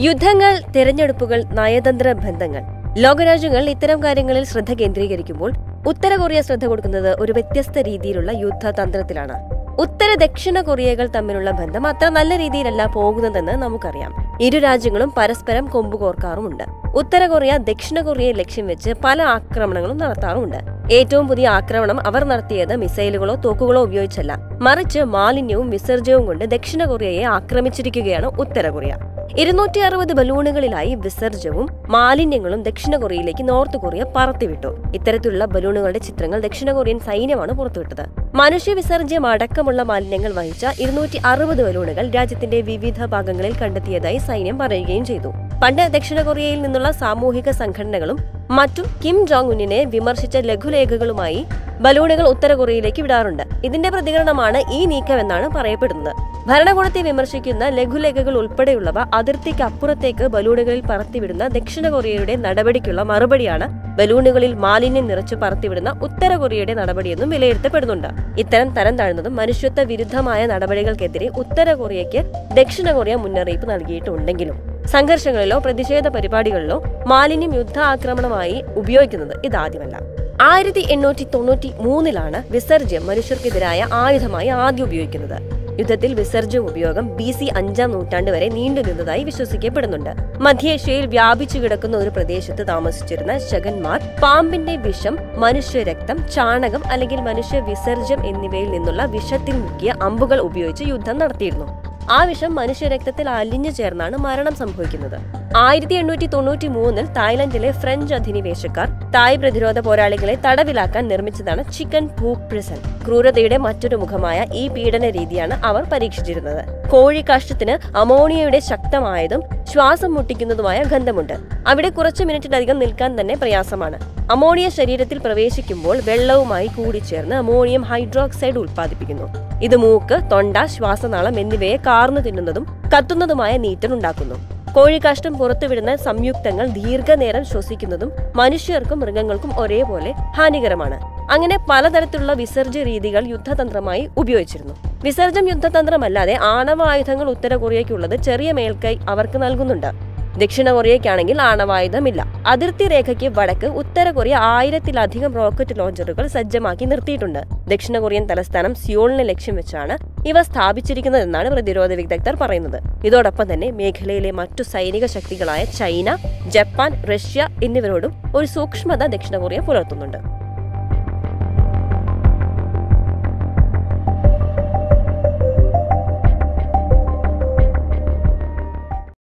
യുദ്ധങ്ങൾ തിരഞ്ഞെടുപ്പുകൾ നയതന്ത്ര ബന്ധങ്ങൾ ലോകരാജ്യങ്ങൾ ഇത്തരം കാര്യങ്ങളിൽ ശ്രദ്ധ കേന്ദ്രീകരിക്കുമ്പോൾ ഉത്തര കൊറിയ ശ്രദ്ധ കൊടുക്കുന്നത് ഒരു വ്യത്യസ്ത രീതിയിലുള്ള യുദ്ധതന്ത്രത്തിലാണ് ഉത്തര ദക്ഷിണ കൊറിയകൾ തമ്മിലുള്ള ബന്ധം അത്ര നല്ല രീതിയിലല്ല പോകുന്നതെന്ന് നമുക്കറിയാം ഇരു രാജ്യങ്ങളും പരസ്പരം കൊമ്പുകോർക്കാറുമുണ്ട് ഉത്തര കൊറിയ ദക്ഷിണ കൊറിയയെ ലക്ഷ്യം വെച്ച് പല ആക്രമണങ്ങളും നടത്താറുമുണ്ട് ഏറ്റവും പുതിയ ആക്രമണം അവർ നടത്തിയത് മിസൈലുകളോ തോക്കുകളോ ഉപയോഗിച്ചല്ല മറിച്ച് മാലിന്യവും വിസർജ്യവും കൊണ്ട് ദക്ഷിണ കൊറിയയെ ആക്രമിച്ചിരിക്കുകയാണ് ഉത്തര കൊറിയ ഇരുന്നൂറ്റി അറുപത് ബലൂണുകളിലായി വിസർജ്യവും മാലിന്യങ്ങളും ദക്ഷിണ കൊറിയയിലേക്ക് നോർത്ത് കൊറിയ പറത്തിവിട്ടു ഇത്തരത്തിലുള്ള ബലൂണുകളുടെ ചിത്രങ്ങൾ ദക്ഷിണ കൊറിയൻ സൈന്യമാണ് പുറത്തുവിട്ടത് മനുഷ്യ വിസർജ്യം അടക്കമുള്ള മാലിന്യങ്ങൾ വഹിച്ച ഇരുന്നൂറ്റി അറുപത് ബലൂണുകൾ രാജ്യത്തിന്റെ വിവിധ ഭാഗങ്ങളിൽ കണ്ടെത്തിയതായി സൈന്യം പറയുകയും ചെയ്തു പണ്ട് ദക്ഷിണ കൊറിയയിൽ നിന്നുള്ള സാമൂഹിക സംഘടനകളും മറ്റും കിം ജോങ് ഉന്നിനെ വിമർശിച്ച ലഘുലേഖകളുമായി ബലൂണുകൾ ഉത്തര കൊറിയയിലേക്ക് വിടാറുണ്ട് ഇതിന്റെ പ്രതികരണമാണ് ഈ നീക്കമെന്നാണ് പറയപ്പെടുന്നത് ഭരണകൂടത്തെ വിമർശിക്കുന്ന ലഘുലേഖകൾ ഉൾപ്പെടെയുള്ളവ അതിർത്തിക്ക് അപ്പുറത്തേക്ക് ബലൂണുകളിൽ പറത്തിവിടുന്ന ദക്ഷിണ കൊറിയയുടെ നടപടിക്കുള്ള മറുപടിയാണ് ബലൂണുകളിൽ മാലിന്യം നിറച്ച് പറത്തിവിടുന്ന ഉത്തര കൊറിയയുടെ നടപടിയെന്നും വിലയിരുത്തപ്പെടുന്നുണ്ട് ഇത്തരം തരം താഴ്ന്നതും മനുഷ്യത്വ വിരുദ്ധമായ നടപടികൾക്കെതിരെ ഉത്തര കൊറിയയ്ക്ക് ദക്ഷിണ കൊറിയ മുന്നറിയിപ്പ് നൽകിയിട്ടുണ്ടെങ്കിലും സംഘർഷങ്ങളിലോ പ്രതിഷേധ പരിപാടികളിലോ മാലിന്യം യുദ്ധ ആക്രമണമായി ഉപയോഗിക്കുന്നത് ഇതാദ്യമല്ല ആയിരത്തി എണ്ണൂറ്റി തൊണ്ണൂറ്റി മൂന്നിലാണ് വിസർജ്യം മനുഷ്യർക്കെതിരായ ആയുധമായി ആദ്യം ഉപയോഗിക്കുന്നത് യുദ്ധത്തിൽ വിസർജ്യ ഉപയോഗം ബി സി അഞ്ചാം നൂറ്റാണ്ട് വരെ നീണ്ടുനിന്നതായി വിശ്വസിക്കപ്പെടുന്നുണ്ട് മധ്യേഷ്യയിൽ വ്യാപിച്ചു കിടക്കുന്ന ഒരു പ്രദേശത്ത് താമസിച്ചിരുന്ന ശകന്മാർ പാമ്പിന്റെ വിഷം മനുഷ്യരക്തം ചാണകം അല്ലെങ്കിൽ മനുഷ്യ വിസർജ്യം എന്നിവയിൽ നിന്നുള്ള വിഷത്തിൽ മുക്കിയ അമ്പുകൾ ഉപയോഗിച്ച് യുദ്ധം നടത്തിയിരുന്നു ആ വിഷം മനുഷ്യരക്തത്തിൽ അലിഞ്ഞു ചേർന്നാണ് മരണം സംഭവിക്കുന്നത് ആയിരത്തി എണ്ണൂറ്റി തൊണ്ണൂറ്റി മൂന്നിൽ തായ്ലൻഡിലെ ഫ്രഞ്ച് അധിനിവേശക്കാർ തായ് പ്രതിരോധ പോരാളികളെ തടവിലാക്കാൻ നിർമ്മിച്ചതാണ് ചിക്കൻ പൂക്ക് പ്രിസൺ ക്രൂരതയുടെ മറ്റൊരു മുഖമായ ഈ പീഡന രീതിയാണ് അവർ പരീക്ഷിച്ചിരുന്നത് കോഴി കാഷ്ടത്തിന് അമോണിയയുടെ ശക്തമായതും ശ്വാസം മുട്ടിക്കുന്നതുമായ ഗന്ധമുണ്ട് അവിടെ കുറച്ചു മിനിറ്റിലധികം നിൽക്കാൻ തന്നെ പ്രയാസമാണ് അമോണിയ ശരീരത്തിൽ പ്രവേശിക്കുമ്പോൾ വെള്ളവുമായി കൂടിച്ചേർന്ന് അമോണിയം ഹൈഡ്രോക്സൈഡ് ഉൽപ്പാദിപ്പിക്കുന്നു ഇത് മൂക്ക് തൊണ്ട ശ്വാസനാളം എന്നിവയെ കാർന്നു തിന്നുന്നതും കത്തുന്നതുമായ നീറ്റലുണ്ടാക്കുന്നു കോഴിക്കാഷ്ടം പുറത്തുവിടുന്ന സംയുക്തങ്ങൾ ദീർഘനേരം ശ്വസിക്കുന്നതും മനുഷ്യർക്കും മൃഗങ്ങൾക്കും ഒരേപോലെ ഹാനികരമാണ് അങ്ങനെ പലതരത്തിലുള്ള വിസർജ്യ രീതികൾ യുദ്ധതന്ത്രമായി ഉപയോഗിച്ചിരുന്നു വിസർജ്യം യുദ്ധതന്ത്രമല്ലാതെ ആണവായുധങ്ങൾ ഉത്തര കൊറിയയ്ക്കുള്ളത് ചെറിയ മേൽക്കൈ അവർക്ക് നൽകുന്നുണ്ട് ദക്ഷിണ കൊറിയയ്ക്കാണെങ്കിൽ ആണവായുധമില്ല അതിർത്തി രേഖയ്ക്ക് വടക്ക് ഉത്തര കൊറിയ ആയിരത്തിലധികം റോക്കറ്റ് ലോഞ്ചറുകൾ സജ്ജമാക്കി നിർത്തിയിട്ടുണ്ട് ദക്ഷിണ കൊറിയൻ തലസ്ഥാനം സിയോളിനെ ലക്ഷ്യം വെച്ചാണ് ഇവ സ്ഥാപിച്ചിരിക്കുന്നതെന്നാണ് പ്രതിരോധ വിദഗ്ധർ പറയുന്നത് ഇതോടൊപ്പം തന്നെ മേഖലയിലെ മറ്റു സൈനിക ശക്തികളായ ചൈന ജപ്പാൻ റഷ്യ എന്നിവരോടും ഒരു സൂക്ഷ്മത ദക്ഷിണ കൊറിയ പുലർത്തുന്നുണ്ട്